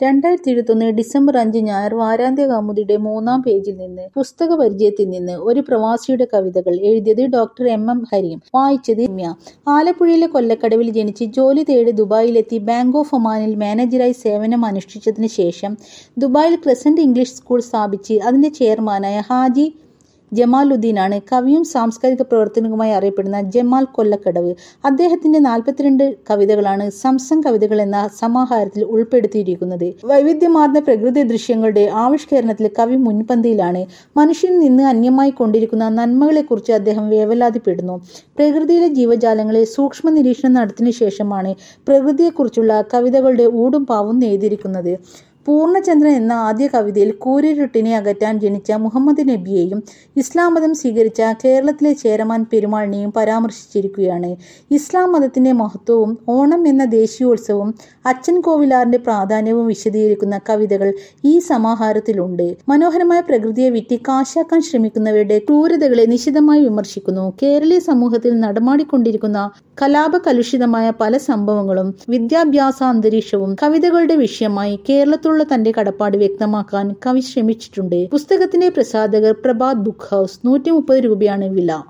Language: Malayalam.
രണ്ടായിരത്തി ഇരുപത്തൊന്ന് ഡിസംബർ അഞ്ച് ഞായർ വാരാന്ത്യ കൗമുദിയുടെ മൂന്നാം പേജിൽ നിന്ന് പുസ്തക പരിചയത്തിൽ നിന്ന് ഒരു പ്രവാസിയുടെ കവിതകൾ എഴുതിയത് ഡോക്ടർ എം എം ഹരിയും വായിച്ചത് രമ്യ ആലപ്പുഴയിലെ കൊല്ലക്കടവിൽ ജനിച്ച് ജോലി തേടി ദുബായിലെത്തി ബാങ്ക് ഓഫ് ഒമാനിൽ മാനേജരായി സേവനം അനുഷ്ഠിച്ചതിന് ശേഷം ദുബായിൽ ക്രസന്റ് ഇംഗ്ലീഷ് സ്കൂൾ സ്ഥാപിച്ച് അതിന്റെ ചെയർമാനായ ഹാജി ജമാലുദ്ദീനാണ് കവിയും സാംസ്കാരിക പ്രവർത്തനവുമായി അറിയപ്പെടുന്ന ജമാൽ കൊല്ലക്കടവ് അദ്ദേഹത്തിന്റെ നാൽപ്പത്തിരണ്ട് കവിതകളാണ് സംസം കവിതകൾ എന്ന സമാഹാരത്തിൽ ഉൾപ്പെടുത്തിയിരിക്കുന്നത് വൈവിധ്യമാർന്ന പ്രകൃതി ദൃശ്യങ്ങളുടെ ആവിഷ്കരണത്തിൽ കവി മുൻപന്തിയിലാണ് മനുഷ്യനിൽ നിന്ന് അന്യമായി കൊണ്ടിരിക്കുന്ന നന്മകളെക്കുറിച്ച് അദ്ദേഹം വേവലാതിപ്പെടുന്നു പ്രകൃതിയിലെ ജീവജാലങ്ങളെ സൂക്ഷ്മ നിരീക്ഷണം നടത്തിയ ശേഷമാണ് പ്രകൃതിയെക്കുറിച്ചുള്ള കവിതകളുടെ ഊടും പാവും നെയ്തിരിക്കുന്നത് പൂർണ്ണചന്ദ്രൻ എന്ന ആദ്യ കവിതയിൽ കൂരിരുട്ടിനെ അകറ്റാൻ ജനിച്ച മുഹമ്മദ് നബിയെയും ഇസ്ലാം മതം സ്വീകരിച്ച കേരളത്തിലെ ചേരമാൻ പെരുമാളിനെയും പരാമർശിച്ചിരിക്കുകയാണ് ഇസ്ലാം മതത്തിന്റെ മഹത്വവും ഓണം എന്ന ദേശീയോത്സവവും അച്ഛൻ കോവിലാറിന്റെ പ്രാധാന്യവും വിശദീകരിക്കുന്ന കവിതകൾ ഈ സമാഹാരത്തിലുണ്ട് മനോഹരമായ പ്രകൃതിയെ വിറ്റ് കാശാക്കാൻ ശ്രമിക്കുന്നവരുടെ ക്രൂരതകളെ നിശിതമായി വിമർശിക്കുന്നു കേരളീയ സമൂഹത്തിൽ നടമാടിക്കൊണ്ടിരിക്കുന്ന കലാപകലുഷിതമായ പല സംഭവങ്ങളും വിദ്യാഭ്യാസ അന്തരീക്ഷവും കവിതകളുടെ വിഷയമായി കേരളത്തിൽ ുള്ള തന്റെ കടപ്പാട് വ്യക്തമാക്കാൻ കവി ശ്രമിച്ചിട്ടുണ്ട് പുസ്തകത്തിന്റെ പ്രസാധകർ പ്രഭാത് ബുക്ക് ഹൗസ് നൂറ്റി മുപ്പത് രൂപയാണ് വില